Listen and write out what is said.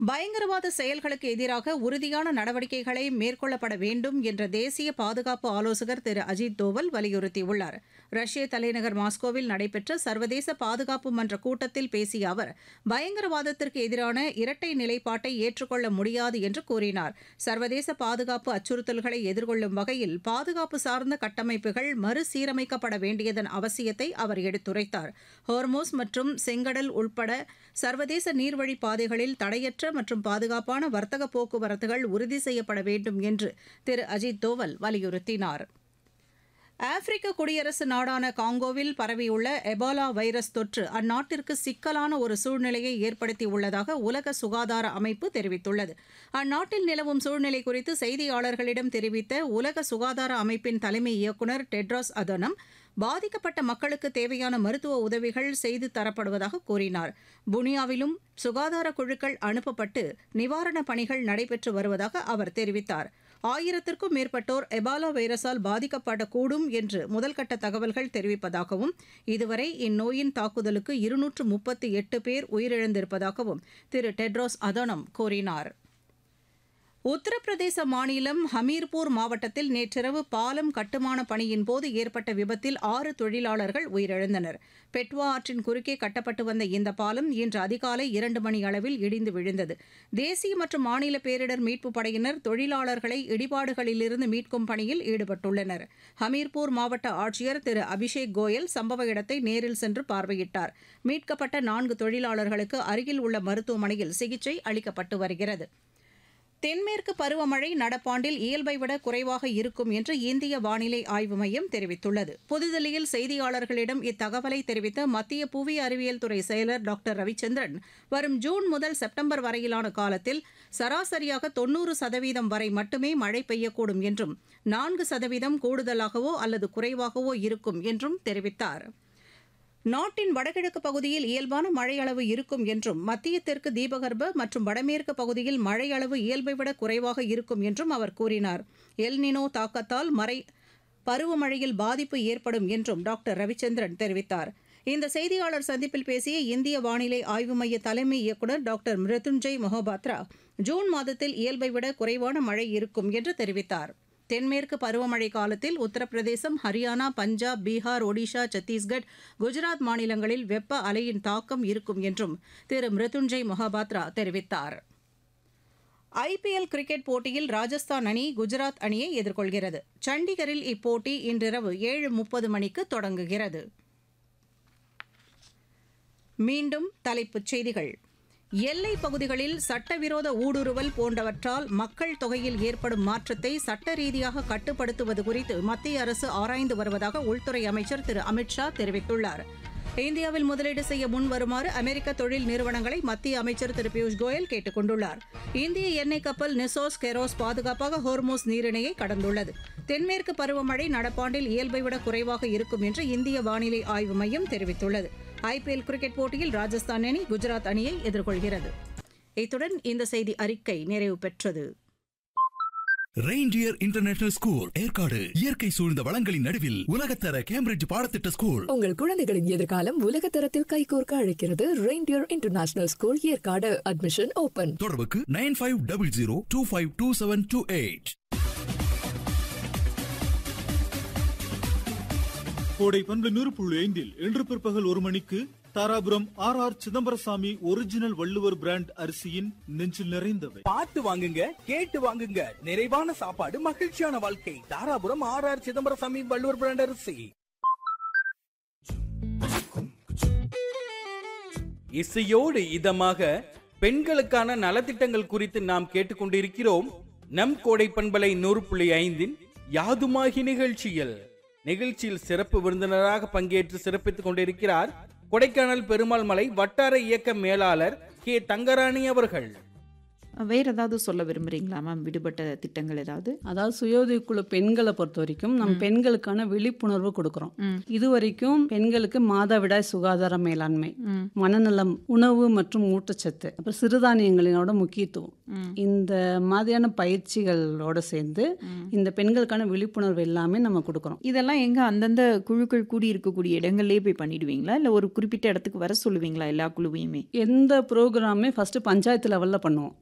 பயங்கரவாத செயல்களுக்கு எதிராக உறுதியான நடவடிக்கைகளை மேற்கொள்ளப்பட வேண்டும் என்ற தேசிய பாதுகாப்பு ஆலோசகர் திரு அஜித் தோவல் வலியுறுத்தியுள்ளார் ரஷ்ய தலைநகர் மாஸ்கோவில் நடைபெற்ற சர்வதேச பாதுகாப்பு மன்ற கூட்டத்தில் பேசிய அவர் பயங்கரவாதத்திற்கு எதிரான இரட்டை நிலைப்பாட்டை ஏற்றுக்கொள்ள முடியாது என்று கூறினார் சர்வதேச பாதுகாப்பு அச்சுறுத்தல்களை எதிர்கொள்ளும் வகையில் பாதுகாப்பு சார்ந்த கட்டமைப்புகள் மறுசீரமைக்கப்பட வேண்டியதன் அவசியத்தை அவர் எடுத்துரைத்தார் ஹோர்மோஸ் மற்றும் செங்கடல் உட்பட சர்வதேச நீர்வழி பாதைகளில் தடையற்ற மற்றும் பாதுகாப்பான வர்த்தக போக்குவரத்துகள் உறுதி செய்யப்பட வேண்டும் என்று திரு அஜித் தோவல் வலியுறுத்தினார் ஆப்பிரிக்க குடியரசு நாடான காங்கோவில் பரவியுள்ள எபோலா வைரஸ் தொற்று அந்நாட்டிற்கு சிக்கலான ஒரு சூழ்நிலையை ஏற்படுத்தியுள்ளதாக உலக சுகாதார அமைப்பு தெரிவித்துள்ளது அந்நாட்டில் நிலவும் சூழ்நிலை குறித்து செய்தியாளர்களிடம் தெரிவித்த உலக சுகாதார அமைப்பின் தலைமை இயக்குநர் டெட்ராஸ் அதனம் பாதிக்கப்பட்ட மக்களுக்கு தேவையான மருத்துவ உதவிகள் செய்து தரப்படுவதாக கூறினார் புனியாவிலும் சுகாதார குழுக்கள் அனுப்பப்பட்டு நிவாரணப் பணிகள் நடைபெற்று வருவதாக அவர் தெரிவித்தார் ஆயிரத்திற்கும் மேற்பட்டோர் எபாலா வைரஸால் பாதிக்கப்படக்கூடும் என்று முதல்கட்ட தகவல்கள் தெரிவிப்பதாகவும் இதுவரை இந்நோயின் தாக்குதலுக்கு இருநூற்று முப்பத்தி எட்டு பேர் உயிரிழந்திருப்பதாகவும் திரு டெட்ரோஸ் அதனம் கூறினார் உத்தரப்பிரதேச மாநிலம் ஹமீர்பூர் மாவட்டத்தில் நேற்றிரவு பாலம் கட்டுமான பணியின் போது ஏற்பட்ட விபத்தில் ஆறு தொழிலாளர்கள் உயிரிழந்தனர் பெட்வா ஆற்றின் குறுக்கே கட்டப்பட்டு வந்த இந்த பாலம் இன்று அதிகாலை இரண்டு மணி அளவில் இடிந்து விழுந்தது தேசிய மற்றும் மாநில பேரிடர் மீட்புப் படையினர் தொழிலாளர்களை இடிபாடுகளிலிருந்து மீட்கும் பணியில் ஈடுபட்டுள்ளனர் ஹமீர்பூர் மாவட்ட ஆட்சியர் திரு அபிஷேக் கோயல் சம்பவ இடத்தை நேரில் சென்று பார்வையிட்டார் மீட்கப்பட்ட நான்கு தொழிலாளர்களுக்கு அருகில் உள்ள மருத்துவமனையில் சிகிச்சை அளிக்கப்பட்டு வருகிறது தென்மேற்கு பருவமழை நடப்பாண்டில் இயல்பை விட குறைவாக இருக்கும் என்று இந்திய வானிலை ஆய்வு மையம் தெரிவித்துள்ளது புதுதில்லியில் செய்தியாளர்களிடம் இத்தகவலை தெரிவித்த மத்திய புவி அறிவியல் துறை செயலர் டாக்டர் ரவிச்சந்திரன் வரும் ஜூன் முதல் செப்டம்பர் வரையிலான காலத்தில் சராசரியாக தொன்னூறு சதவீதம் வரை மட்டுமே மழை பெய்யக்கூடும் என்றும் நான்கு சதவீதம் கூடுதலாகவோ அல்லது குறைவாகவோ இருக்கும் என்றும் தெரிவித்தார் நாட்டின் வடகிழக்கு பகுதியில் இயல்பான மழையளவு இருக்கும் என்றும் மத்திய தெற்கு தீபகற்ப மற்றும் வடமேற்கு பகுதியில் மழையளவு இயல்பை விட குறைவாக இருக்கும் என்றும் அவர் கூறினார் எல்னினோ தாக்கத்தால் மறை பருவமழையில் பாதிப்பு ஏற்படும் என்றும் டாக்டர் ரவிச்சந்திரன் தெரிவித்தார் இந்த செய்தியாளர் சந்திப்பில் பேசிய இந்திய வானிலை ஆய்வு மைய தலைமை இயக்குநர் டாக்டர் மிருத்துஞ்சய் மொஹபாத்ரா ஜூன் மாதத்தில் இயல்பை விட குறைவான மழை இருக்கும் என்று தெரிவித்தார் தென்மேற்கு பருவமழை காலத்தில் உத்தரப்பிரதேசம் ஹரியானா பஞ்சாப் பீகார் ஒடிஷா சத்தீஸ்கட் குஜராத் மாநிலங்களில் வெப்ப அலையின் தாக்கம் இருக்கும் என்றும் திரு மிருத்துஞ்சய் மொஹபாத்ரா தெரிவித்தார் ஐபிஎல் கிரிக்கெட் போட்டியில் ராஜஸ்தான் அணி குஜராத் அணியை எதிர்கொள்கிறது சண்டிகரில் இப்போட்டி இன்றிரவு ஏழு முப்பது மணிக்கு தொடங்குகிறது மீண்டும் தலைப்புச் செய்திகள் எல்லை பகுதிகளில் சட்டவிரோத ஊடுருவல் போன்றவற்றால் மக்கள் தொகையில் ஏற்படும் மாற்றத்தை சட்ட ரீதியாக கட்டுப்படுத்துவது குறித்து மத்திய அரசு ஆராய்ந்து வருவதாக உள்துறை அமைச்சர் திரு அமித்ஷா தெரிவித்துள்ளார் இந்தியாவில் முதலீடு செய்ய முன் வருமாறு அமெரிக்க தொழில் நிறுவனங்களை மத்திய அமைச்சர் திரு பியூஷ் கோயல் கேட்டுக் கொண்டுள்ளார் இந்திய எண்ணெய் கப்பல் நிசோஸ் கெரோஸ் பாதுகாப்பாக ஹோர்மோஸ் நீரிணையை கடந்துள்ளது தென்மேற்கு பருவமழை நடப்பாண்டில் இயல்பை விட குறைவாக இருக்கும் என்று இந்திய வானிலை ஆய்வு மையம் தெரிவித்துள்ளது ஐபிஎல் கிரிக்கெட் போட்டியில் ராஜஸ்தான் அணி குஜராத் அணியை எதிர்கொள்கிறது இத்துடன் இந்த செய்தி அறிக்கை நிறைவு பெற்றது ரெயின்டியர் இன்டர்நேஷனல் ஸ்கூல் ஏற்காடு இயற்கை சூழ்ந்த வளங்களின் நடுவில் உலகத்தர கேம்பிரிட்ஜ் பாடத்திட்ட ஸ்கூல் உங்கள் குழந்தைகளின் எதிர்காலம் உலக தரத்தில் கைகோர்க்க அழைக்கிறது reindeer international school Yercaud admission open தொடர்புக்கு nine five double zero two five two seven two eight கோடை பண்பு நூறு புள்ளி ஐந்தில் இன்று பிற்பகல் ஒரு மணிக்கு Dharapuram R R Chidambarasamy original Valluvar brand அரிசியின் நெஞ்சில் நிறைந்தவை பார்த்து வாங்குங்க கேட்டு வாங்குங்க நிறைவான சாப்பாடு மகிழ்ச்சியான வாழ்க்கை Dharapuram R R Chidambarasamy Valluvar brand அரிசி இசையோடு இதமாக பெண்களுக்கான நலத்திட்டங்கள் குறித்து நாம் கேட்டுக்கொண்டிருக்கிறோம் நம் கோடை பண்பலை நூறு புள்ளி ஐந்தின் யாதுமாகி நிகழ்ச்சியில் நிகழ்ச்சியில் சிறப்பு விருந்தினராக பங்கேற்று சிறப்பித்துக் கொண்டிருக்கிறார் கொடைக்கானல் பெருமாள் மலை வட்டார இயக்க மேலாளர் கே தங்கராணி அவர்கள் வேற ஏதாவது சொல்ல விரும்புறீங்களா மேம் விடுபட்ட திட்டங்கள் ஏதாவது அதாவது சுயோதவி குழு பெண்களை பொறுத்த வரைக்கும் நம்ம பெண்களுக்கான விழிப்புணர்வு கொடுக்குறோம் இது வரைக்கும் பெண்களுக்கு மாதவிடாய் சுகாதார மேலாண்மை மனநலம் உணவு மற்றும் ஊட்டச்சத்து அப்புறம் சிறுதானியங்களினோட முக்கியத்துவம் இந்த மாதிரியான பயிற்சிகளோட சேர்ந்து இந்த பெண்களுக்கான விழிப்புணர்வு எல்லாமே நம்ம கொடுக்குறோம் இதெல்லாம் எங்க அந்தந்த குழுக்கள் கூடி இருக்கக்கூடிய இடங்கள்லயே போய் பண்ணிடுவீங்களா இல்ல ஒரு குறிப்பிட்ட இடத்துக்கு வர சொல்லுவீங்களா எல்லா குழுவையுமே எந்த ப்ரோக்ராமே ஃபர்ஸ்ட் பஞ்சாயத்து லெவல்ல பண்ணுவோம்